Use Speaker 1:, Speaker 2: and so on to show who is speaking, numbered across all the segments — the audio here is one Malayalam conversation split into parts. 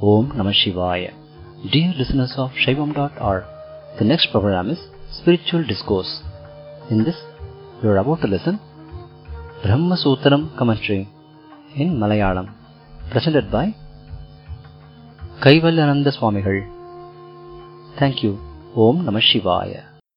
Speaker 1: Om Namah Shivaya. Dear listeners of Shaivam.org, the next program is Spiritual Discourse. In this, you are about to listen Brahma Sutram commentary in Malayalam, presented by Kaivalyananda Swamigal. Thank you. Om Namah Shivaya.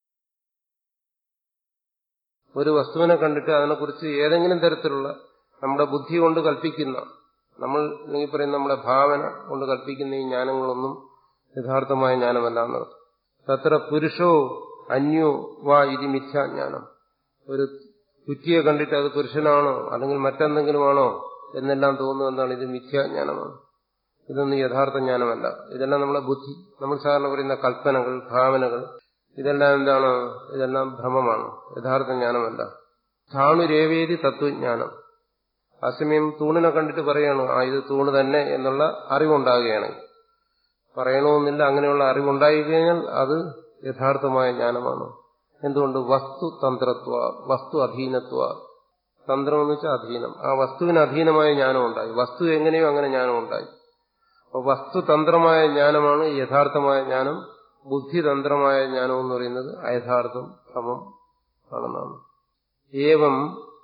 Speaker 2: ഒരു വസ്തുവിനെ കണ്ടിട്ട് അതിനെക്കുറിച്ച് ഏതെങ്കിലും തരത്തിലുള്ള നമ്മുടെ ബുദ്ധി കൊണ്ട് കൽപ്പിക്കുന്ന നമ്മൾ അല്ലെങ്കിൽ പറയുന്ന നമ്മുടെ ഭാവന കൊണ്ട് കൽപ്പിക്കുന്ന ഈ ജ്ഞാനങ്ങളൊന്നും യഥാർത്ഥമായ ജ്ഞാനമല്ല എന്നത് തത്ര പുരുഷോ അന്യോ വാ ഇതി മിഥ്യാജ്ഞാനം ഒരു കുറ്റിയെ കണ്ടിട്ട് അത് പുരുഷനാണോ അല്ലെങ്കിൽ മറ്റെന്തെങ്കിലുമാണോ എന്നെല്ലാം തോന്നുന്നത് എന്താണ് ഇത് മിഥ്യാജ്ഞാനമാണ് ഇതൊന്നും യഥാർത്ഥ ജ്ഞാനമല്ല ഇതെല്ലാം നമ്മളെ ബുദ്ധി നമ്മൾ സാധാരണ പറയുന്ന കൽപ്പനകൾ ഭാവനകൾ ഇതെല്ലാം എന്താണ് ഇതെല്ലാം ഭ്രമമാണ് യഥാർത്ഥ ജ്ഞാനമല്ല സ്ഥാണുരേവേദി തത്വജ്ഞാനം അസമയം തൂണിനെ കണ്ടിട്ട് പറയണു ആ ഇത് തൂണ് തന്നെ എന്നുള്ള അറിവുണ്ടാകുകയാണെങ്കിൽ പറയണമെന്നില്ല അങ്ങനെയുള്ള അറിവുണ്ടായി കഴിഞ്ഞാൽ അത് യഥാർത്ഥമായ ജ്ഞാനമാണ് എന്തുകൊണ്ട് വസ്തു തന്ത്രത്വ വസ്തു അധീനത്വ തന്ത്രം എന്ന് വെച്ചാൽ അധീനം ആ വസ്തുവിന് അധീനമായ ജ്ഞാനം ഉണ്ടായി വസ്തു എങ്ങനെയോ അങ്ങനെ ജ്ഞാനം ഉണ്ടായി അപ്പോൾ വസ്തുതന്ത്രമായ ജ്ഞാനമാണ് യഥാർത്ഥമായ ജ്ഞാനം ബുദ്ധിതന്ത്രമായ ജ്ഞാനം എന്ന് പറയുന്നത് അയഥാർത്ഥം സമം ആണെന്നാണ് ഏവം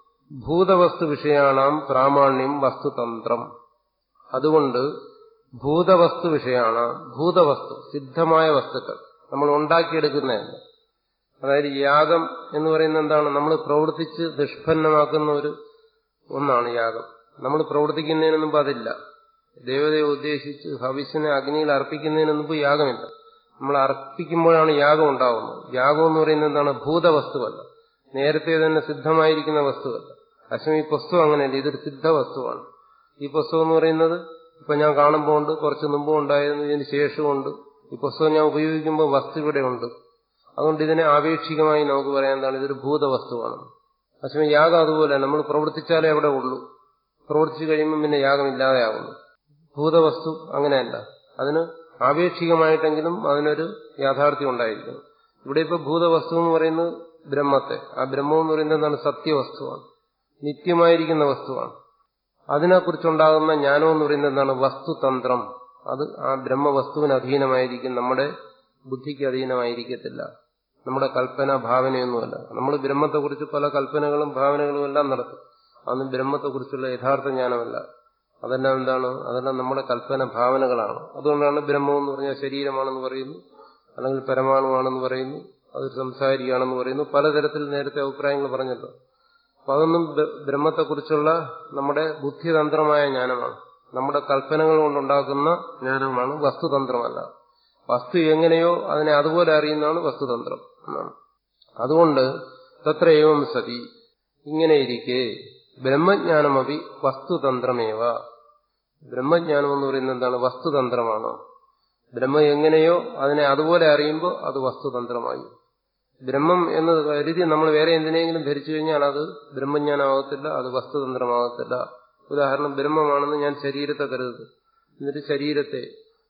Speaker 2: ഭൂതവസ്തു വിഷയാണാം പ്രാമാണ്യം വസ്തുതന്ത്രം അതുകൊണ്ട് ഭൂതവസ്തു വിഷയാണ് ഭൂതവസ്തു സിദ്ധമായ വസ്തുക്കൾ നമ്മൾ ഉണ്ടാക്കിയെടുക്കുന്നതല്ല അതായത് യാഗം എന്ന് പറയുന്നത് എന്താണ് നമ്മൾ പ്രവർത്തിച്ച് നിഷ്പന്നമാക്കുന്ന ഒരു ഒന്നാണ് യാഗം നമ്മൾ പ്രവർത്തിക്കുന്നതിന് മുമ്പ് അതില്ല ദേവതയെ ഉദ്ദേശിച്ച് ഹവിസിനെ അഗ്നിയിൽ അർപ്പിക്കുന്നതിന് മുമ്പ് യാഗമില്ല നമ്മൾ അർപ്പിക്കുമ്പോഴാണ് യാഗം ഉണ്ടാവുന്നത് യാഗം എന്ന് പറയുന്നത് എന്താണ് ഭൂതവസ്തുവല്ല നേരത്തെ തന്നെ സിദ്ധമായിരിക്കുന്ന വസ്തുവല്ല അശ്വം ഈ പുസ്തകം അങ്ങനെയല്ല ഇതൊരു സിദ്ധ വസ്തുവാണ് ഈ പുസ്തകം എന്ന് പറയുന്നത് ഇപ്പൊ ഞാൻ കാണുമ്പോൾ ഉണ്ട് കുറച്ച് മുമ്പും ഉണ്ടായിരുന്നു ഇതിന് ശേഷമുണ്ട് ഈ പുസ്തകം ഞാൻ ഉപയോഗിക്കുമ്പോൾ വസ്തു ഇവിടെ ഉണ്ട് അതുകൊണ്ട് ഇതിനെ ആപേക്ഷികമായി നമുക്ക് പറയാൻ എന്താണ് ഇതൊരു ഭൂതവസ്തുവാണ് അശ്വം യാഗം അതുപോലെ നമ്മൾ പ്രവർത്തിച്ചാലേ അവിടെ ഉള്ളൂ പ്രവർത്തിച്ചു കഴിയുമ്പോൾ പിന്നെ യാഗമില്ലാതെയാകുന്നു ഭൂതവസ്തു അങ്ങനെയല്ല അതിന് ആപേക്ഷികമായിട്ടെങ്കിലും അതിനൊരു യാഥാർത്ഥ്യം ഉണ്ടായിരിക്കും ഇവിടെ ഇപ്പൊ ഭൂതവസ്തു എന്ന് പറയുന്നത് ബ്രഹ്മത്തെ ആ ബ്രഹ്മം എന്ന് പറയുന്നത് എന്താണ് സത്യവസ്തുവാണ് നിത്യമായിരിക്കുന്ന വസ്തുവാണ് അതിനെക്കുറിച്ചുണ്ടാകുന്ന ജ്ഞാനം എന്ന് പറയുന്നത് എന്താണ് വസ്തുതന്ത്രം അത് ആ ബ്രഹ്മവസ്തുവിന് അധീനമായിരിക്കും നമ്മുടെ ബുദ്ധിക്ക് അധീനമായിരിക്കത്തില്ല നമ്മുടെ കൽപ്പന ഭാവനയൊന്നുമല്ല നമ്മൾ ബ്രഹ്മത്തെക്കുറിച്ച് പല കൽപ്പനകളും ഭാവനകളും എല്ലാം നടത്തും അതൊന്നും ബ്രഹ്മത്തെക്കുറിച്ചുള്ള യഥാർത്ഥ ജ്ഞാനമല്ല അതെല്ലാം എന്താണ് അതെല്ലാം നമ്മുടെ കൽപ്പന ഭാവനകളാണ് അതുകൊണ്ടാണ് ബ്രഹ്മം എന്ന് പറഞ്ഞാൽ ശരീരമാണെന്ന് പറയുന്നു അല്ലെങ്കിൽ പരമാണുവാണെന്ന് പറയുന്നു അതൊരു സംസാരിയാണെന്ന് പറയുന്നു പലതരത്തിൽ നേരത്തെ അഭിപ്രായങ്ങൾ പറഞ്ഞല്ലോ അപ്പൊ അതൊന്നും ബ്രഹ്മത്തെക്കുറിച്ചുള്ള നമ്മുടെ ബുദ്ധിതന്ത്രമായ ജ്ഞാനമാണ് നമ്മുടെ കൽപ്പനകൾ കൊണ്ടുണ്ടാക്കുന്ന ജ്ഞാനമാണ് വസ്തുതന്ത്രമല്ല വസ്തു എങ്ങനെയോ അതിനെ അതുപോലെ അറിയുന്നതാണ് വസ്തുതന്ത്രം എന്നാണ് അതുകൊണ്ട് തത്ര ഏവം സതി ഇങ്ങനെയിരിക്കെ ബ്രഹ്മജ്ഞാനമപി വസ്തുതന്ത്രമേവ ബ്രഹ്മജ്ഞാനം എന്ന് പറയുന്നത് എന്താണ് വസ്തുതന്ത്രമാണ് ബ്രഹ്മം എങ്ങനെയോ അതിനെ അതുപോലെ അറിയുമ്പോൾ അത് വസ്തുതന്ത്രമായി ബ്രഹ്മം എന്ന് കരുതി നമ്മൾ വേറെ എന്തിനെങ്കിലും ധരിച്ചു കഴിഞ്ഞാൽ അത് ബ്രഹ്മജ്ഞാനമാകത്തില്ല അത് വസ്തുതന്ത്രമാകത്തില്ല ഉദാഹരണം ബ്രഹ്മമാണെന്ന് ഞാൻ ശരീരത്തെ കരുതുന്നു എന്നിട്ട് ശരീരത്തെ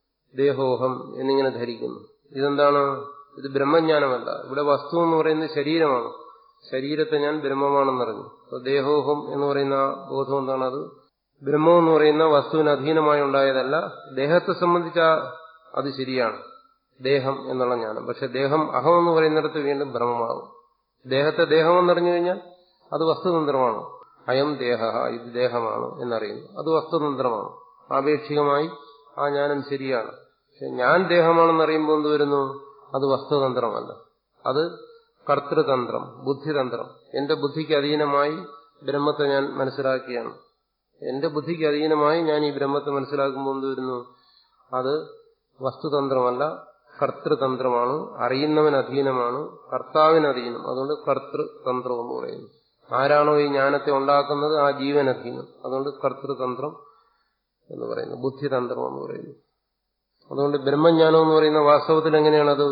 Speaker 2: ദേഹോഹം എന്നിങ്ങനെ ധരിക്കുന്നു ഇതെന്താണ് ഇത് ബ്രഹ്മജ്ഞാനമല്ല ഇവിടെ വസ്തു എന്ന് പറയുന്നത് ശരീരമാണ് ശരീരത്തെ ഞാൻ ബ്രഹ്മമാണെന്നറിഞ്ഞു അപ്പോൾ ദേഹോഹം എന്ന് പറയുന്ന ബോധം എന്താണ് അത് ബ്രഹ്മം എന്ന് പറയുന്ന വസ്തുവിന് അധീനമായി ഉണ്ടായതല്ല ദേഹത്തെ സംബന്ധിച്ച അത് ശരിയാണ് ദേഹം എന്നുള്ള ജ്ഞാനം പക്ഷെ ദേഹം അഹം എന്ന് പറയുന്നിടത്ത് വീണ്ടും ഭ്രമമാകും ദേഹത്തെ ദേഹം എന്നറിഞ്ഞു കഴിഞ്ഞാൽ അത് വസ്തുതന്ത്രമാണ് അയം ദേഹ ഇത് ദേഹമാണ് എന്നറിയുന്നു അത് വസ്തുതന്ത്രമാണ് ആപേക്ഷികമായി ആ ജ്ഞാനം ശരിയാണ് പക്ഷെ ഞാൻ ദേഹമാണെന്നറിയുമ്പോൾ എന്ത് വരുന്നു അത് വസ്തുതന്ത്രമല്ല അത് കർത്തൃതന്ത്രം ബുദ്ധിതന്ത്രം എന്റെ ബുദ്ധിക്ക് അധീനമായി ബ്രഹ്മത്തെ ഞാൻ മനസ്സിലാക്കിയാണ് എന്റെ ബുദ്ധിക്ക് അധീനമായി ഞാൻ ഈ ബ്രഹ്മത്തെ മനസ്സിലാക്കുമ്പോൾ എന്ത് വരുന്നു അത് വസ്തുതന്ത്രമല്ല കർത്തൃതന്ത്രമാണ് അറിയുന്നവൻ അധീനമാണ് കർത്താവിന് അധീനം അതുകൊണ്ട് കർത്തൃതന്ത്രം എന്ന് പറയുന്നു ആരാണോ ഈ ജ്ഞാനത്തെ ഉണ്ടാക്കുന്നത് ആ ജീവൻ അധീനം അതുകൊണ്ട് കർത്തൃതന്ത്രം എന്ന് പറയുന്നു ബുദ്ധിതന്ത്രം എന്ന് പറയുന്നു അതുകൊണ്ട് ബ്രഹ്മജ്ഞാനം എന്ന് പറയുന്ന വാസ്തവത്തിൽ എങ്ങനെയാണത്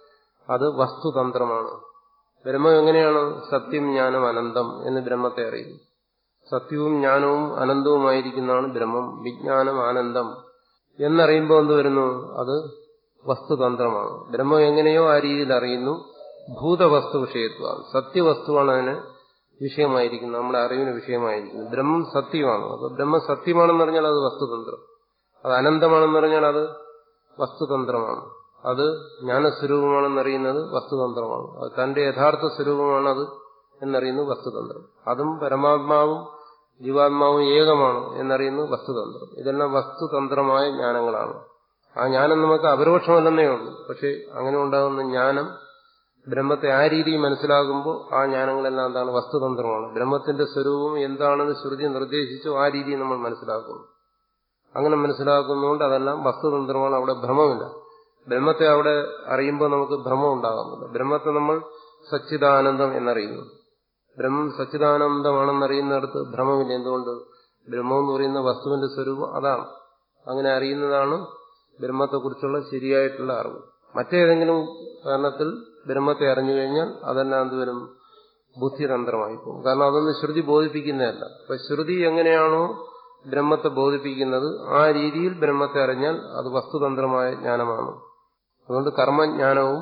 Speaker 2: അത് വസ്തുതന്ത്രമാണ് ബ്രഹ്മം എങ്ങനെയാണ് സത്യം ജ്ഞാനം അനന്തം എന്ന് ബ്രഹ്മത്തെ അറിയുന്നു സത്യവും ജ്ഞാനവും അനന്തവുമായിരിക്കുന്നതാണ് ബ്രഹ്മം വിജ്ഞാനം ആനന്ദം എന്നറിയുമ്പോൾ എന്ത് വരുന്നു അത് വസ്തുതന്ത്രമാണ് ബ്രഹ്മം എങ്ങനെയോ ആ രീതിയിൽ അറിയുന്നു ഭൂതവസ്തു വിഷയത്വം സത്യവസ്തുവാണ് അതിന് വിഷയമായിരിക്കുന്നത് നമ്മുടെ അറിവിന് വിഷയമായിരിക്കുന്നത് ബ്രഹ്മം സത്യമാണ് അപ്പൊ ബ്രഹ്മം സത്യമാണെന്ന് പറഞ്ഞാൽ അത് വസ്തുതന്ത്രം അത് അനന്തമാണെന്ന് പറഞ്ഞാൽ അത് വസ്തുതന്ത്രമാണ് അത് ജ്ഞാനസ്വരൂപമാണെന്നറിയുന്നത് വസ്തുതന്ത്രമാണ് അത് തന്റെ യഥാർത്ഥ സ്വരൂപമാണത് എന്നറിയുന്നത് വസ്തുതന്ത്രം അതും പരമാത്മാവും ജീവാത്മാവും ഏകമാണ് എന്നറിയുന്നത് വസ്തുതന്ത്രം ഇതെല്ലാം വസ്തുതന്ത്രമായ ജ്ഞാനങ്ങളാണ് ആ ജ്ഞാനം നമുക്ക് അപരോക്ഷമല്ലെന്നേ ഉള്ളൂ പക്ഷെ അങ്ങനെ ഉണ്ടാകുന്ന ജ്ഞാനം ബ്രഹ്മത്തെ ആ രീതിയിൽ മനസ്സിലാകുമ്പോൾ ആ ജ്ഞാനങ്ങളെല്ലാം എന്താണ് വസ്തുതന്ത്രമാണ് ബ്രഹ്മത്തിന്റെ സ്വരൂപം എന്താണെന്ന് ശ്രുതി നിർദ്ദേശിച്ചു ആ രീതിയിൽ നമ്മൾ മനസ്സിലാക്കുന്നു അങ്ങനെ മനസ്സിലാക്കുന്നതുകൊണ്ട് അതെല്ലാം വസ്തുതന്ത്രമാണ് അവിടെ ഭ്രമമില്ല ബ്രഹ്മത്തെ അവിടെ അറിയുമ്പോൾ നമുക്ക് ഭ്രമം ഉണ്ടാകുന്നില്ല ബ്രഹ്മത്തെ നമ്മൾ സച്ചിദാനന്ദം എന്നറിയുന്നു ബ്രഹ്മം സച്ചിദാനന്ദമാണെന്നറിയുന്നിടത്ത് ഭ്രമമില്ല എന്തുകൊണ്ട് ബ്രഹ്മം എന്ന് പറയുന്ന വസ്തുവിന്റെ സ്വരൂപം അതാണ് അങ്ങനെ അറിയുന്നതാണ് ബ്രഹ്മത്തെക്കുറിച്ചുള്ള ശരിയായിട്ടുള്ള അറിവ് മറ്റേതെങ്കിലും കാരണത്തിൽ ബ്രഹ്മത്തെ അറിഞ്ഞു കഴിഞ്ഞാൽ അതെല്ലാം എന്തുവരും ബുദ്ധിതന്ത്രമായി പോകും കാരണം അതൊന്നും ശ്രുതി ബോധിപ്പിക്കുന്നതല്ല അപ്പൊ ശ്രുതി എങ്ങനെയാണോ ബ്രഹ്മത്തെ ബോധിപ്പിക്കുന്നത് ആ രീതിയിൽ ബ്രഹ്മത്തെ അറിഞ്ഞാൽ അത് വസ്തുതന്ത്രമായ ജ്ഞാനമാണ് അതുകൊണ്ട് കർമ്മജ്ഞാനവും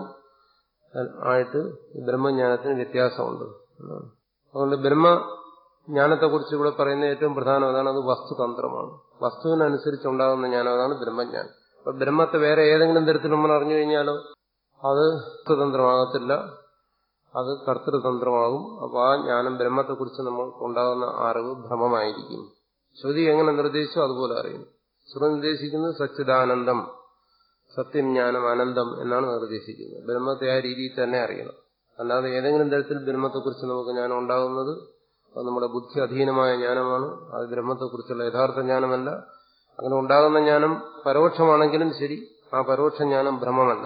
Speaker 2: ആയിട്ട് ബ്രഹ്മജ്ഞാനത്തിന് വ്യത്യാസമുണ്ട് അതുകൊണ്ട് ബ്രഹ്മജ്ഞാനത്തെക്കുറിച്ച് ഇവിടെ പറയുന്ന ഏറ്റവും പ്രധാനം അതാണ് അത് വസ്തുതന്ത്രമാണ് വസ്തുവിനനുസരിച്ചുണ്ടാകുന്ന ജ്ഞാനം അതാണ് ബ്രഹ്മജ്ഞാനം അപ്പൊ ബ്രഹ്മത്തെ വേറെ ഏതെങ്കിലും തരത്തിൽ നമ്മൾ അറിഞ്ഞു കഴിഞ്ഞാലോ അത് സ്വതന്ത്രമാകത്തില്ല അത് കർത്തൃതന്ത്രമാകും അപ്പൊ ആ ജ്ഞാനം ബ്രഹ്മത്തെക്കുറിച്ച് നമ്മൾ ഉണ്ടാകുന്ന അറിവ് ഭ്രമമായിരിക്കും ശ്രുതി എങ്ങനെ നിർദ്ദേശിച്ചോ അതുപോലെ അറിയും ശ്രുതി നിർദ്ദേശിക്കുന്നത് സച്ചിദാനന്ദം സത്യം ജ്ഞാനം അനന്തം എന്നാണ് നിർദ്ദേശിക്കുന്നത് ബ്രഹ്മത്തെ ആ രീതിയിൽ തന്നെ അറിയണം അല്ലാതെ ഏതെങ്കിലും തരത്തിൽ ബ്രഹ്മത്തെക്കുറിച്ച് നമുക്ക് ജ്ഞാനം ഉണ്ടാകുന്നത് അത് നമ്മുടെ ബുദ്ധി അധീനമായ ജ്ഞാനമാണ് അത് ബ്രഹ്മത്തെക്കുറിച്ചുള്ള യഥാർത്ഥ ജ്ഞാനമല്ല അങ്ങനെ ഉണ്ടാകുന്ന ജ്ഞാനം പരോക്ഷമാണെങ്കിലും ശരി ആ പരോക്ഷ ജ്ഞാനം ഭ്രമമല്ല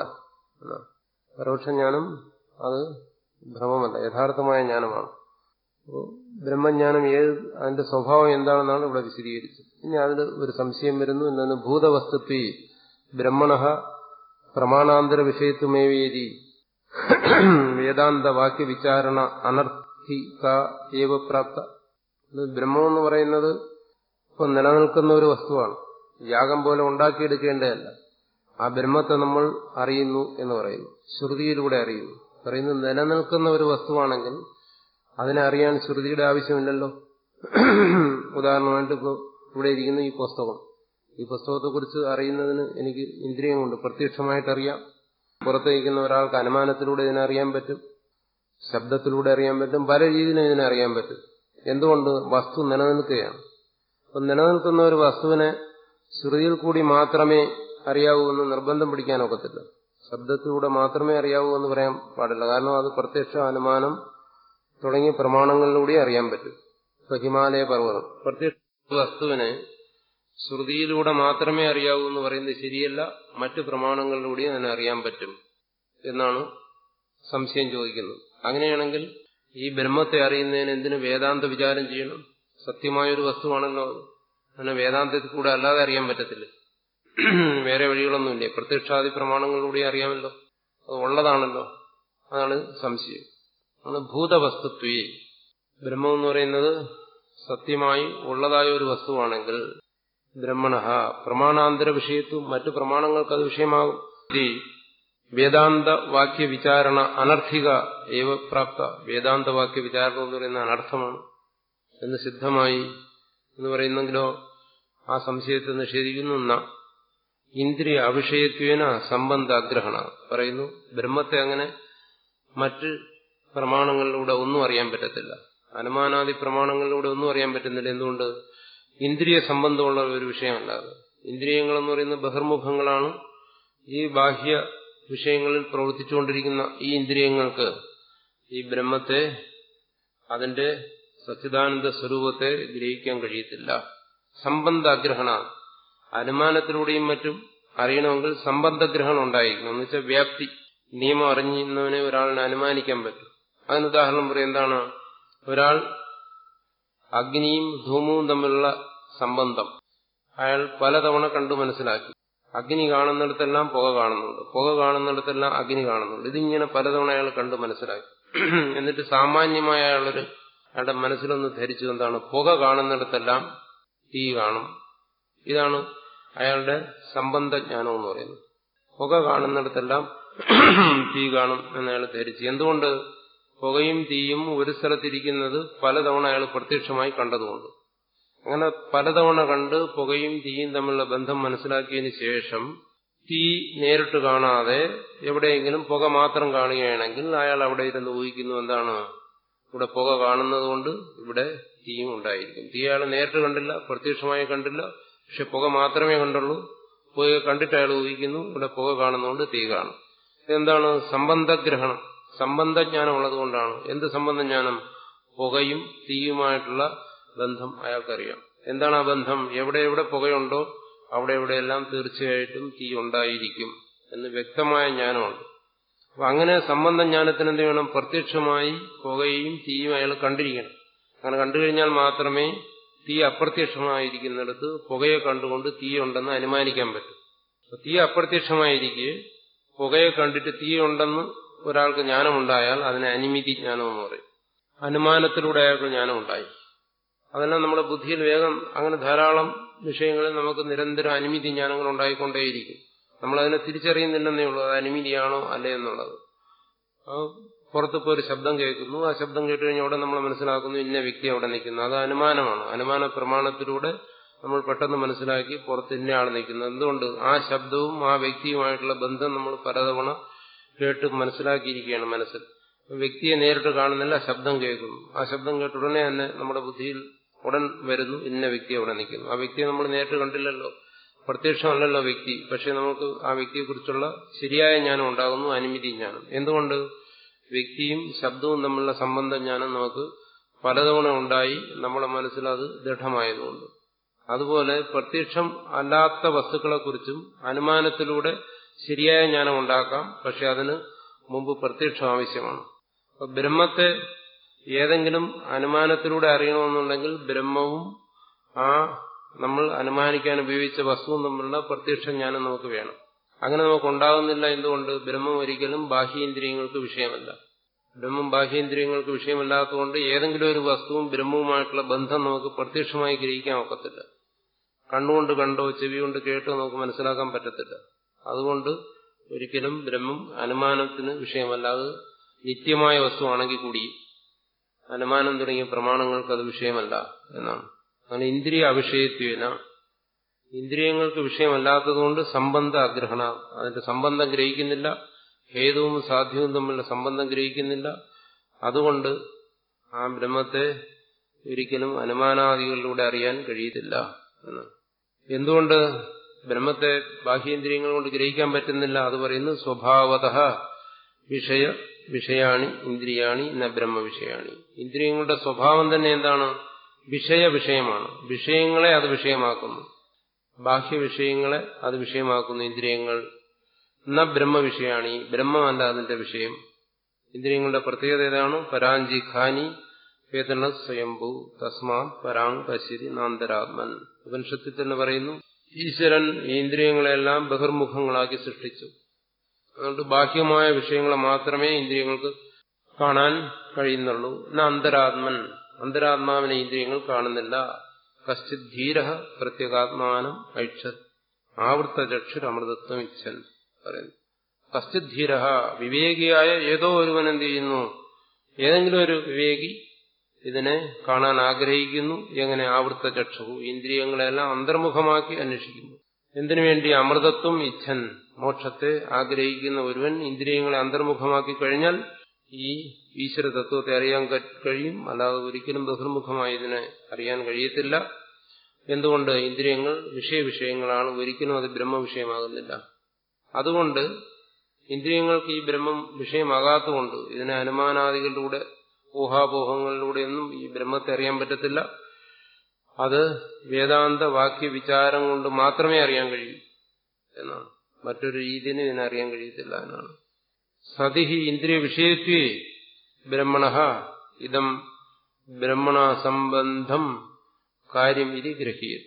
Speaker 2: പരോക്ഷ ജ്ഞാനം അത് ഭ്രമമല്ല യഥാർത്ഥമായ ജ്ഞാനമാണ് ബ്രഹ്മജ്ഞാനം ഏത് അതിന്റെ സ്വഭാവം എന്താണെന്നാണ് ഇവിടെ വിശദീകരിച്ചത് ഇനി അതിൽ ഒരു സംശയം വരുന്നു എന്താണ് ഭൂതവസ്തുത്വ ബ്രഹ്മണ പ്രമാണാന്തര വിഷയത്വമേവേരി വേദാന്ത വാക്യ വിചാരണ അനർത്ഥിക ഏവ പ്രാപ്ത ബ്രഹ്മം എന്ന് പറയുന്നത് ഇപ്പൊ നിലനിൽക്കുന്ന ഒരു വസ്തുവാണ് യാഗം പോലെ ഉണ്ടാക്കിയെടുക്കേണ്ടതല്ല ആ ബ്രഹ്മത്തെ നമ്മൾ അറിയുന്നു എന്ന് പറയുന്നു ശ്രുതിയിലൂടെ അറിയുന്നു പറയുന്നത് നിലനിൽക്കുന്ന ഒരു വസ്തുവാണെങ്കിൽ അതിനെ അറിയാൻ ശ്രുതിയുടെ ആവശ്യമില്ലല്ലോ ഉദാഹരണമായിട്ട് ഇപ്പോൾ ഇവിടെ ഇരിക്കുന്ന ഈ പുസ്തകം ഈ പുസ്തകത്തെക്കുറിച്ച് അറിയുന്നതിന് എനിക്ക് ഇന്ദ്രിയം കൊണ്ട് പ്രത്യക്ഷമായിട്ട് അറിയാം പുറത്തേക്കുന്ന ഒരാൾക്ക് അനുമാനത്തിലൂടെ ഇതിനെ അറിയാൻ പറ്റും ശബ്ദത്തിലൂടെ അറിയാൻ പറ്റും പല രീതിയിലും ഇതിനെ അറിയാൻ പറ്റും എന്തുകൊണ്ട് വസ്തു നിലനിൽക്കുകയാണ് അപ്പം നിലനിൽക്കുന്ന ഒരു വസ്തുവിനെ ശ്രുതിയിൽ കൂടി മാത്രമേ അറിയാവൂ എന്ന് നിർബന്ധം പിടിക്കാനൊക്കത്തില്ല ശബ്ദത്തിലൂടെ മാത്രമേ അറിയാവൂ എന്ന് പറയാൻ പാടില്ല കാരണം അത് പ്രത്യക്ഷ അനുമാനം തുടങ്ങിയ പ്രമാണങ്ങളിലൂടെ അറിയാൻ പറ്റും ഇപ്പൊ ഹിമാലയ പർവ്വതം പ്രത്യക്ഷ വസ്തുവിനെ ശ്രുതിയിലൂടെ മാത്രമേ അറിയാവൂ എന്ന് പറയുന്നത് ശരിയല്ല മറ്റു പ്രമാണങ്ങളിലൂടെയും അതിനെ അറിയാൻ പറ്റും എന്നാണ് സംശയം ചോദിക്കുന്നത് അങ്ങനെയാണെങ്കിൽ ഈ ബ്രഹ്മത്തെ അറിയുന്നതിന് എന്തിനു വേദാന്ത വിചാരം ചെയ്യണം സത്യമായൊരു വസ്തുവാണല്ലോ അത് അതിനെ വേദാന്തത്തിൽ കൂടെ അല്ലാതെ അറിയാൻ പറ്റത്തില്ല വേറെ വഴികളൊന്നുമില്ലേ പ്രത്യക്ഷാദി പ്രമാണങ്ങളിലൂടെ അറിയാമല്ലോ അത് ഉള്ളതാണല്ലോ അതാണ് സംശയം ആണ് ഭൂതവസ്തുത്വേ ബ്രഹ്മം എന്ന് പറയുന്നത് സത്യമായി ഉള്ളതായ ഒരു വസ്തുവാണെങ്കിൽ ബ്രഹ്മണ പ്രമാണാന്തര വിഷയത്വം മറ്റു പ്രമാണങ്ങൾക്ക് അത് വിഷയമാകും വേദാന്ത വാക്യ വിചാരണ അനർത്ഥിക ഏവ പ്രാപ്ത വേദാന്ത വാക്യ വിചാരണ എന്ന് പറയുന്ന അനർത്ഥമാണ് എന്ന് സിദ്ധമായി എന്ന് പറയുന്നെങ്കിലോ ആ സംശയത്തെ നിഷേധിക്കുന്നു എന്ന ഇന്ദ്രിയ അവിഷയത്വേന സംബന്ധ അഗ്രഹണ പറയുന്നു ബ്രഹ്മത്തെ അങ്ങനെ മറ്റ് പ്രമാണങ്ങളിലൂടെ ഒന്നും അറിയാൻ പറ്റത്തില്ല അനുമാനാദി പ്രമാണങ്ങളിലൂടെ ഒന്നും അറിയാൻ പറ്റുന്നില്ല എന്തുകൊണ്ട് ഇന്ദ്രിയ സംബന്ധമുള്ള ഒരു വിഷയമല്ലാതെ ഇന്ദ്രിയങ്ങളെന്ന് പറയുന്ന ബഹിർമുഖങ്ങളാണ് ഈ ബാഹ്യ വിഷയങ്ങളിൽ പ്രവർത്തിച്ചുകൊണ്ടിരിക്കുന്ന ഈ ഇന്ദ്രിയങ്ങൾക്ക് ഈ ബ്രഹ്മത്തെ അതിന്റെ സച്ചിദാനന്ദ സ്വരൂപത്തെ ഗ്രഹിക്കാൻ കഴിയത്തില്ല സംബന്ധാഗ്രഹണ അനുമാനത്തിലൂടെയും മറ്റും അറിയണമെങ്കിൽ സംബന്ധഗ്രഹണം ഉണ്ടായിരിക്കണം എന്ന് വെച്ചാൽ വ്യാപ്തി നിയമം അറിഞ്ഞവനെ ഒരാളിനെ അനുമാനിക്കാൻ പറ്റും അതിന് ഉദാഹരണം പറയും എന്താണ് ഒരാൾ അഗ്നിയും ധൂമവും തമ്മിലുള്ള സംബന്ധം അയാൾ പലതവണ കണ്ടു മനസ്സിലാക്കി അഗ്നി കാണുന്നിടത്തെല്ലാം പുക കാണുന്നുണ്ട് പുക കാണുന്നിടത്തെല്ലാം അഗ്നി കാണുന്നുണ്ട് ഇതിങ്ങനെ പലതവണ അയാൾ കണ്ടു മനസ്സിലാക്കി എന്നിട്ട് സാമാന്യമായ അയാളൊരു അയാളുടെ മനസ്സിലൊന്ന് ധരിച്ചു എന്താണ് പുക കാണുന്നിടത്തെല്ലാം തീ കാണും ഇതാണ് അയാളുടെ സംബന്ധജ്ഞാനം എന്ന് പറയുന്നത് പുക കാണുന്നിടത്തെല്ലാം തീ കാണും എന്ന് അയാൾ ധരിച്ചു എന്തുകൊണ്ട് പുകയും തീയും ഒരു സ്ഥലത്തിരിക്കുന്നത് പലതവണ അയാൾ പ്രത്യക്ഷമായി കണ്ടതുകൊണ്ട് അങ്ങനെ പലതവണ കണ്ട് പുകയും തീയും തമ്മിലുള്ള ബന്ധം മനസ്സിലാക്കിയതിന് ശേഷം തീ നേരിട്ട് കാണാതെ എവിടെയെങ്കിലും പുക മാത്രം കാണുകയാണെങ്കിൽ അയാൾ അവിടെ ഇരുന്ന് ഊഹിക്കുന്നു എന്താണ് ഇവിടെ പുക കാണുന്നത് കൊണ്ട് ഇവിടെ തീയും ഉണ്ടായിരിക്കും തീ അയാൾ നേരിട്ട് കണ്ടില്ല പ്രത്യക്ഷമായി കണ്ടില്ല പക്ഷെ പുക മാത്രമേ കണ്ടുള്ളൂ പുക കണ്ടിട്ട് അയാൾ ഊഹിക്കുന്നു ഇവിടെ പുക കാണുന്നതുകൊണ്ട് തീ കാണും എന്താണ് സംബന്ധഗ്രഹണം സംബന്ധജ്ഞാനം ഉള്ളതുകൊണ്ടാണ് എന്ത് സംബന്ധജ്ഞാനം പുകയും തീയുമായിട്ടുള്ള ബന്ധം അയാൾക്കറിയാം എന്താണ് ആ ബന്ധം എവിടെ എവിടെ പുകയുണ്ടോ അവിടെ എവിടെയെല്ലാം തീർച്ചയായിട്ടും തീ ഉണ്ടായിരിക്കും എന്ന് വ്യക്തമായ ജ്ഞാനമുണ്ട് അപ്പൊ അങ്ങനെ സംബന്ധ ജ്ഞാനത്തിന് എന്ത് വേണം പ്രത്യക്ഷമായി പുകയും തീയും അയാൾ കണ്ടിരിക്കണം അങ്ങനെ കണ്ടു കഴിഞ്ഞാൽ മാത്രമേ തീ അപ്രത്യക്ഷമായിരിക്കുന്നിടത്ത് പുകയെ കണ്ടുകൊണ്ട് തീ ഉണ്ടെന്ന് അനുമാനിക്കാൻ പറ്റും അപ്പൊ തീ അപ്രത്യക്ഷമായിരിക്കെ പുകയെ കണ്ടിട്ട് തീ ഉണ്ടെന്ന് ഒരാൾക്ക് ജ്ഞാനമുണ്ടായാൽ അതിനെ അനിമിതി ജ്ഞാനം എന്ന് പറയും അനുമാനത്തിലൂടെ അയാൾക്ക് ജ്ഞാനം ഉണ്ടായി അതെല്ലാം നമ്മുടെ ബുദ്ധിയിൽ വേഗം അങ്ങനെ ധാരാളം വിഷയങ്ങളിൽ നമുക്ക് നിരന്തരം അനിമിതി ജ്ഞാനങ്ങൾ ഉണ്ടായിക്കൊണ്ടേയിരിക്കും നമ്മളതിനെ തിരിച്ചറിയുന്നില്ലെന്നേ ഉള്ളൂ അത് അനിമിതിയാണോ അല്ലേ എന്നുള്ളത് പുറത്തിപ്പോ ഒരു ശബ്ദം കേൾക്കുന്നു ആ ശബ്ദം കേട്ട് കഴിഞ്ഞാൽ അവിടെ നമ്മൾ മനസ്സിലാക്കുന്നു ഇന്ന വ്യക്തി അവിടെ നിൽക്കുന്നു അത് അനുമാനമാണ് അനുമാന പ്രമാണത്തിലൂടെ നമ്മൾ പെട്ടെന്ന് മനസ്സിലാക്കി പുറത്ത് ഇന്ന ആൾ നിൽക്കുന്നു എന്തുകൊണ്ട് ആ ശബ്ദവും ആ വ്യക്തിയുമായിട്ടുള്ള ബന്ധം നമ്മൾ പലതവണ കേട്ട് മനസ്സിലാക്കിയിരിക്കുകയാണ് മനസ്സിൽ വ്യക്തിയെ നേരിട്ട് കാണുന്നില്ല ശബ്ദം കേൾക്കുന്നു ആ ശബ്ദം കേട്ട ഉടനെ തന്നെ നമ്മുടെ ബുദ്ധിയിൽ ഉടൻ വരുന്നു ഇന്ന വ്യക്തി അവിടെ നിൽക്കുന്നു ആ വ്യക്തിയെ നമ്മൾ നേരിട്ട് കണ്ടില്ലല്ലോ പ്രത്യക്ഷമല്ലല്ലോ വ്യക്തി പക്ഷെ നമുക്ക് ആ വ്യക്തിയെക്കുറിച്ചുള്ള ശരിയായ ജ്ഞാനം ഉണ്ടാകുന്നു അനുമതി ജ്ഞാനം എന്തുകൊണ്ട് വ്യക്തിയും ശബ്ദവും തമ്മിലുള്ള സംബന്ധ ജ്ഞാനം നമുക്ക് പലതവണ ഉണ്ടായി നമ്മുടെ മനസ്സിൽ അത് ദൃഢമായതുകൊണ്ട് അതുപോലെ പ്രത്യക്ഷം അല്ലാത്ത വസ്തുക്കളെക്കുറിച്ചും അനുമാനത്തിലൂടെ ശരിയായ ജ്ഞാനം ഉണ്ടാക്കാം പക്ഷെ അതിന് മുമ്പ് പ്രത്യക്ഷം ആവശ്യമാണ് അപ്പൊ ബ്രഹ്മത്തെ ഏതെങ്കിലും അനുമാനത്തിലൂടെ അറിയണമെന്നുണ്ടെങ്കിൽ ബ്രഹ്മവും ആ നമ്മൾ അനുമാനിക്കാൻ ഉപയോഗിച്ച വസ്തുവും തമ്മിലുള്ള പ്രത്യക്ഷ ജ്ഞാനം നമുക്ക് വേണം അങ്ങനെ നമുക്ക് ഉണ്ടാകുന്നില്ല എന്തുകൊണ്ട് ബ്രഹ്മം ഒരിക്കലും ബാഹ്യേന്ദ്രിയങ്ങൾക്ക് വിഷയമല്ല ബ്രഹ്മം ബാഹ്യേന്ദ്രിയങ്ങൾക്ക് വിഷയമല്ലാത്തതുകൊണ്ട് ഏതെങ്കിലും ഒരു വസ്തുവും ബ്രഹ്മവുമായിട്ടുള്ള ബന്ധം നമുക്ക് പ്രത്യക്ഷമായി ഗ്രഹിക്കാൻ ഒക്കത്തില്ല കണ്ണുകൊണ്ട് കണ്ടോ ചെവി കൊണ്ട് കേട്ടോ നമുക്ക് മനസ്സിലാക്കാൻ പറ്റത്തില്ല അതുകൊണ്ട് ഒരിക്കലും ബ്രഹ്മം അനുമാനത്തിന് വിഷയമല്ല അത് നിത്യമായ വസ്തുവാണെങ്കിൽ കൂടി അനുമാനം തുടങ്ങിയ പ്രമാണങ്ങൾക്ക് അത് വിഷയമല്ല എന്നാണ് അങ്ങനെ ഇന്ദ്രിയ അവിഷയത്വേന ഇന്ദ്രിയങ്ങൾക്ക് വിഷയമല്ലാത്തതുകൊണ്ട് സംബന്ധ അഗ്രഹണ അതിന്റെ സംബന്ധം ഗ്രഹിക്കുന്നില്ല ഹേതുവും സാധ്യവും തമ്മിലുള്ള സംബന്ധം ഗ്രഹിക്കുന്നില്ല അതുകൊണ്ട് ആ ബ്രഹ്മത്തെ ഒരിക്കലും അനുമാനാദികളിലൂടെ അറിയാൻ കഴിയത്തില്ല എന്നാണ് എന്തുകൊണ്ട് ബ്രഹ്മത്തെ ബാഹ്യേന്ദ്രിയങ്ങൾ കൊണ്ട് ഗ്രഹിക്കാൻ പറ്റുന്നില്ല അത് പറയുന്നു സ്വഭാവത വിഷയ വിഷയാണി ഇന്ദ്രിയാണി ന ബ്രഹ്മ വിഷയാണി ഇന്ദ്രിയങ്ങളുടെ സ്വഭാവം തന്നെ എന്താണ് വിഷയ വിഷയമാണ് വിഷയങ്ങളെ അത് വിഷയമാക്കുന്നു ബാഹ്യ വിഷയങ്ങളെ അത് വിഷയമാക്കുന്നു ഇന്ദ്രിയങ്ങൾ ന ബ്രഹ്മ വിഷയാണി ബ്രഹ്മമല്ല അതിന്റെ വിഷയം ഇന്ദ്രിയങ്ങളുടെ പ്രത്യേകത ഏതാണ് പരാഞ്ചി ഖാനി വേദന സ്വയംഭൂ തസ്മാ പരാങ് പശ്യതി നാന്തരാത്മൻ ഉപനിഷത്തിൽ തന്നെ പറയുന്നു ഈശ്വരൻ ഈ ഇന്ദ്രിയങ്ങളെല്ലാം ബഹിർമുഖങ്ങളാക്കി സൃഷ്ടിച്ചു അതുകൊണ്ട് ബാഹ്യമായ വിഷയങ്ങളെ മാത്രമേ ഇന്ദ്രിയങ്ങൾക്ക് കാണാൻ കഴിയുന്നുള്ളൂ എന്നാ അന്തരാത്മൻ അന്തരാത്മാവിനെ ഇന്ദ്രിയങ്ങൾ കാണുന്നില്ല കശ്ചിത് ധീര പ്രത്യേകാത്മാനം ഐക്ഷത് ആവൃത്തചക്ഷുരമൃതത്വം ഇച്ഛൻ പറയുന്നു കശ്ചിത് ധീര വിവേകിയായ ഏതോ ഒരുവൻ എന്ത് ചെയ്യുന്നു ഏതെങ്കിലും ഒരു വിവേകി ഇതിനെ കാണാൻ ആഗ്രഹിക്കുന്നു എങ്ങനെ ആവൃത്ത ചക്ഷു ഇന്ദ്രിയങ്ങളെല്ലാം അന്തർമുഖമാക്കി അന്വേഷിക്കുന്നു എന്തിനു വേണ്ടി അമൃതത്വം ഇച്ഛൻ മോക്ഷത്തെ ആഗ്രഹിക്കുന്ന ഒരുവൻ ഇന്ദ്രിയങ്ങളെ അന്തർമുഖമാക്കി കഴിഞ്ഞാൽ ഈ ഈശ്വര തത്വത്തെ അറിയാൻ കഴിയും അല്ലാതെ ഒരിക്കലും ബഹിർമുഖമായി ഇതിനെ അറിയാൻ കഴിയത്തില്ല എന്തുകൊണ്ട് ഇന്ദ്രിയങ്ങൾ വിഷയവിഷയങ്ങളാണ് ഒരിക്കലും അത് ബ്രഹ്മവിഷയമാകുന്നില്ല അതുകൊണ്ട് ഇന്ദ്രിയങ്ങൾക്ക് ഈ ബ്രഹ്മം വിഷയമാകാത്തതുകൊണ്ട് ഇതിനെ അനുമാനാദികളിലൂടെ ഊഹാപോഹങ്ങളിലൂടെയൊന്നും ഈ ബ്രഹ്മത്തെ അറിയാൻ പറ്റത്തില്ല അത് വേദാന്ത വാക്യ വിചാരം കൊണ്ട് മാത്രമേ അറിയാൻ കഴിയൂ എന്നാണ് മറ്റൊരു രീതിയിൽ ഇതിനെ അറിയാൻ കഴിയത്തില്ല എന്നാണ് സതിഹി ഇന്ദ്രിയ വിഷയത്വേ ബ്രഹ്മണ ഇതം ബ്രഹ്മണ സംബന്ധം കാര്യം ഇത് ഗ്രഹീയത്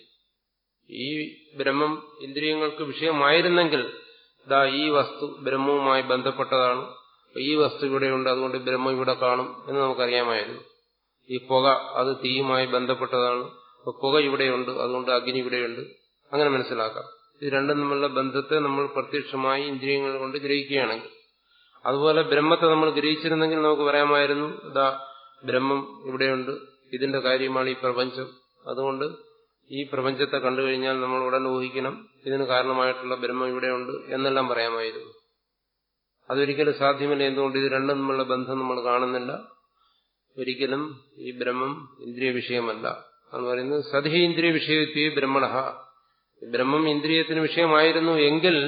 Speaker 2: ഈ ബ്രഹ്മം ഇന്ദ്രിയങ്ങൾക്ക് വിഷയമായിരുന്നെങ്കിൽ ദാ ഈ വസ്തു ബ്രഹ്മവുമായി ബന്ധപ്പെട്ടതാണ് ഈ വസ്തു ഇവിടെയുണ്ട് അതുകൊണ്ട് ബ്രഹ്മം ഇവിടെ കാണും എന്ന് നമുക്കറിയാമായിരുന്നു ഈ പുക അത് തീയുമായി ബന്ധപ്പെട്ടതാണ് അപ്പൊ പുക ഇവിടെയുണ്ട് അതുകൊണ്ട് അഗ്നി ഇവിടെയുണ്ട് അങ്ങനെ മനസ്സിലാക്കാം ഇത് രണ്ടും തമ്മിലുള്ള ബന്ധത്തെ നമ്മൾ പ്രത്യക്ഷമായി ഇന്ദ്രിയങ്ങൾ കൊണ്ട് ഗ്രഹിക്കുകയാണെങ്കിൽ അതുപോലെ ബ്രഹ്മത്തെ നമ്മൾ ഗ്രഹിച്ചിരുന്നെങ്കിൽ നമുക്ക് പറയാമായിരുന്നു ഇതാ ബ്രഹ്മം ഇവിടെയുണ്ട് ഇതിന്റെ കാര്യമാണ് ഈ പ്രപഞ്ചം അതുകൊണ്ട് ഈ പ്രപഞ്ചത്തെ കണ്ടു കഴിഞ്ഞാൽ നമ്മൾ ഉടൻ ഊഹിക്കണം ഇതിന് കാരണമായിട്ടുള്ള ബ്രഹ്മം ഇവിടെയുണ്ട് എന്നെല്ലാം പറയാമായിരുന്നു അതൊരിക്കലും സാധ്യമല്ല എന്തുകൊണ്ട് ഇത് രണ്ടും തമ്മിലുള്ള ബന്ധം നമ്മൾ കാണുന്നില്ല ഒരിക്കലും ഈ ബ്രഹ്മം ഇന്ദ്രിയ വിഷയമല്ല എന്ന് പറയുന്നത് സതി ഇന്ദ്രിയ വിഷയത്വേ ബ്രഹ്മണ ബ്രഹ്മം ഇന്ദ്രിയത്തിന് വിഷയമായിരുന്നു എങ്കിൽ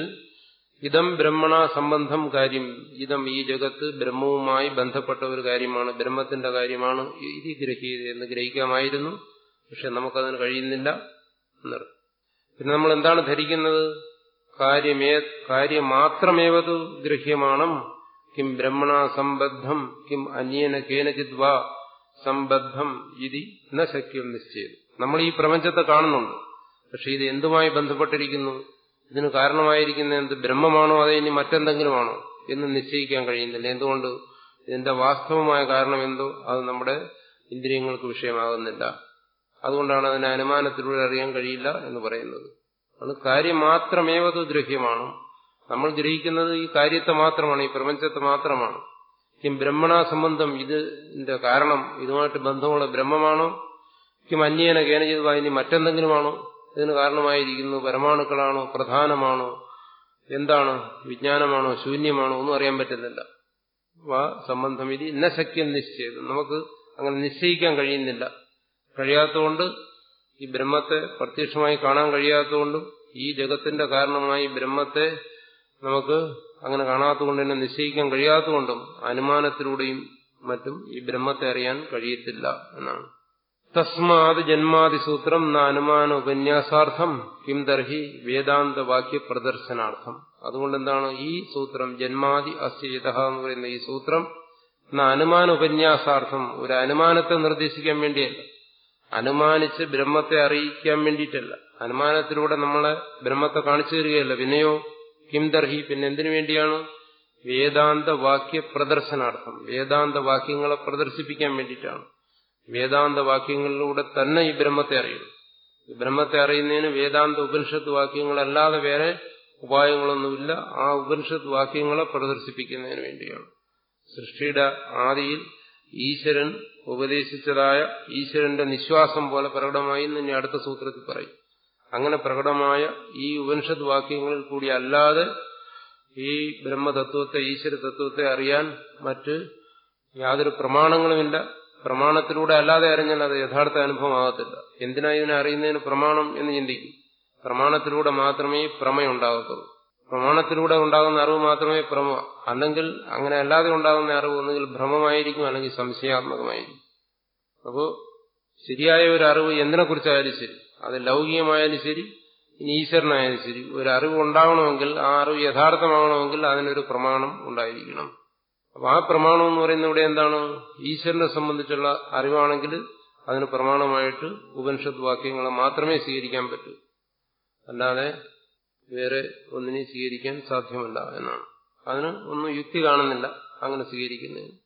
Speaker 2: ഇതം ബ്രഹ്മണ സംബന്ധം കാര്യം ഇതം ഈ ജഗത്ത് ബ്രഹ്മവുമായി ബന്ധപ്പെട്ട ഒരു കാര്യമാണ് ബ്രഹ്മത്തിന്റെ കാര്യമാണ് ഇത് ഗ്രഹീത എന്ന് ഗ്രഹിക്കാമായിരുന്നു പക്ഷെ നമുക്കതിന് കഴിയുന്നില്ല എന്നർത്ഥം പിന്നെ നമ്മൾ എന്താണ് ധരിക്കുന്നത് കാര്യമേ കാര്യമാത്രമേവതു ഗ്രഹ്യമാണ് കിം ബ്രഹ്മണ സംബദ്ധം കിം അന്യേന കേനചിത് വാ സംബദ്ധം ഇതി ന ശക്യം നിശ്ചയം നമ്മൾ ഈ പ്രപഞ്ചത്തെ കാണുന്നുണ്ട് പക്ഷെ ഇത് എന്തുമായി ബന്ധപ്പെട്ടിരിക്കുന്നു ഇതിന് കാരണമായിരിക്കുന്ന എന്ത് ബ്രഹ്മമാണോ അതോ ഇനി മറ്റെന്തെങ്കിലുമാണോ എന്ന് നിശ്ചയിക്കാൻ കഴിയുന്നില്ല എന്തുകൊണ്ട് ഇതിന്റെ വാസ്തവമായ കാരണം എന്തോ അത് നമ്മുടെ ഇന്ദ്രിയങ്ങൾക്ക് വിഷയമാകുന്നില്ല അതുകൊണ്ടാണ് അതിനെ അനുമാനത്തിലൂടെ അറിയാൻ കഴിയില്ല എന്ന് പറയുന്നത് അത് കാര്യം മാത്രമേവത് ഗ്രഹ്യമാണ് നമ്മൾ ഗ്രഹിക്കുന്നത് ഈ കാര്യത്തെ മാത്രമാണ് ഈ പ്രപഞ്ചത്തെ മാത്രമാണ് കിം ബ്രഹ്മണ സംബന്ധം ഇതിന്റെ കാരണം ഇതുമായിട്ട് ബന്ധമുള്ള ബ്രഹ്മമാണോ കിം അന്യേന കേനചിത ഇനി മറ്റെന്തെങ്കിലുമാണോ ഇതിന് കാരണമായിരിക്കുന്നു പരമാണുക്കളാണോ പ്രധാനമാണോ എന്താണ് വിജ്ഞാനമാണോ ശൂന്യമാണോ ഒന്നും അറിയാൻ പറ്റുന്നില്ല വാ സംബന്ധം ഇത് ഇന്ന ശക്യം നിശ്ചയത് നമുക്ക് അങ്ങനെ നിശ്ചയിക്കാൻ കഴിയുന്നില്ല കഴിയാത്തതുകൊണ്ട് ഈ ബ്രഹ്മത്തെ പ്രത്യക്ഷമായി കാണാൻ കഴിയാത്തതുകൊണ്ടും ഈ ജഗത്തിന്റെ കാരണമായി ബ്രഹ്മത്തെ നമുക്ക് അങ്ങനെ കാണാത്തതുകൊണ്ട് തന്നെ നിശ്ചയിക്കാൻ കഴിയാത്തതുകൊണ്ടും അനുമാനത്തിലൂടെയും മറ്റും ഈ ബ്രഹ്മത്തെ അറിയാൻ കഴിയത്തില്ല എന്നാണ് തസ്മാത് ജന്മാതി സൂത്രം ന അനുമാന ഉപന്യാസാർത്ഥം കിം തർഹി വേദാന്ത വാക്യ പ്രദർശനാർത്ഥം അതുകൊണ്ട് എന്താണ് ഈ സൂത്രം ജന്മാതി അസ്യത എന്ന് പറയുന്ന ഈ സൂത്രം ന അനുമാന ഉപന്യാസാർത്ഥം ഒരു അനുമാനത്തെ നിർദ്ദേശിക്കാൻ വേണ്ടിയല്ല അനുമാനിച്ച് ബ്രഹ്മത്തെ അറിയിക്കാൻ വേണ്ടിയിട്ടല്ല അനുമാനത്തിലൂടെ നമ്മളെ ബ്രഹ്മത്തെ കാണിച്ചു തരികയല്ല പിന്നെയോ കിം ദർഹി പിന്നെ എന്തിനു വേണ്ടിയാണ് വേദാന്ത വാക്യ പ്രദർശനാർത്ഥം വേദാന്ത വാക്യങ്ങളെ പ്രദർശിപ്പിക്കാൻ വേണ്ടിയിട്ടാണ് വേദാന്ത വാക്യങ്ങളിലൂടെ തന്നെ ഈ ബ്രഹ്മത്തെ അറിയുന്നു ഈ ബ്രഹ്മത്തെ അറിയുന്നതിന് വേദാന്ത ഉപനിഷത്ത് വാക്യങ്ങളല്ലാതെ വേറെ ഉപായങ്ങളൊന്നുമില്ല ആ ഉപനിഷത്ത് വാക്യങ്ങളെ പ്രദർശിപ്പിക്കുന്നതിന് വേണ്ടിയാണ് സൃഷ്ടിയുടെ ആദിയിൽ ഈശ്വരൻ ഉപദേശിച്ചതായ ഈശ്വരന്റെ നിശ്വാസം പോലെ പ്രകടമായി എന്ന് ഇനി അടുത്ത സൂത്രത്തിൽ പറയും അങ്ങനെ പ്രകടമായ ഈ ഉപനിഷത്ത് വാക്യങ്ങളിൽ കൂടി അല്ലാതെ ഈ ബ്രഹ്മതത്വത്തെ ഈശ്വര തത്വത്തെ അറിയാൻ മറ്റ് യാതൊരു പ്രമാണങ്ങളുമില്ല പ്രമാണത്തിലൂടെ അല്ലാതെ അറിഞ്ഞാൽ അത് യഥാർത്ഥ അനുഭവമാകത്തില്ല എന്തിനാ ഇതിനെ അറിയുന്നതിന് പ്രമാണം എന്ന് ചിന്തിക്കും പ്രമാണത്തിലൂടെ മാത്രമേ പ്രമയുണ്ടാകത്തുള്ളൂ പ്രമാണത്തിലൂടെ ഉണ്ടാകുന്ന അറിവ് മാത്രമേ പ്രമ അല്ലെങ്കിൽ അങ്ങനെ അല്ലാതെ ഉണ്ടാകുന്ന അറിവ് ഒന്നുകിൽ ഭ്രമമായിരിക്കും അല്ലെങ്കിൽ സംശയാത്മകമായിരിക്കും അപ്പോ ശരിയായ ഒരു അറിവ് എന്തിനെ കുറിച്ചായാലും ശരി അത് ലൗകികമായാലും ശരി ഇനി ഈശ്വരനായാലും ശരി ഒരു അറിവ് ഉണ്ടാവണമെങ്കിൽ ആ അറിവ് യഥാർത്ഥമാകണമെങ്കിൽ അതിനൊരു പ്രമാണം ഉണ്ടായിരിക്കണം അപ്പൊ ആ പ്രമാണം എന്ന് പറയുന്ന ഇവിടെ എന്താണ് ഈശ്വരനെ സംബന്ധിച്ചുള്ള അറിവാണെങ്കിൽ അതിന് പ്രമാണമായിട്ട് ഉപനിഷത്ത് വാക്യങ്ങളെ മാത്രമേ സ്വീകരിക്കാൻ പറ്റൂ അല്ലാതെ വേറെ ഒന്നിനെ സ്വീകരിക്കാൻ സാധ്യമല്ല എന്നാണ് അതിന് ഒന്നും യുക്തി കാണുന്നില്ല അങ്ങനെ സ്വീകരിക്കുന്നതിന്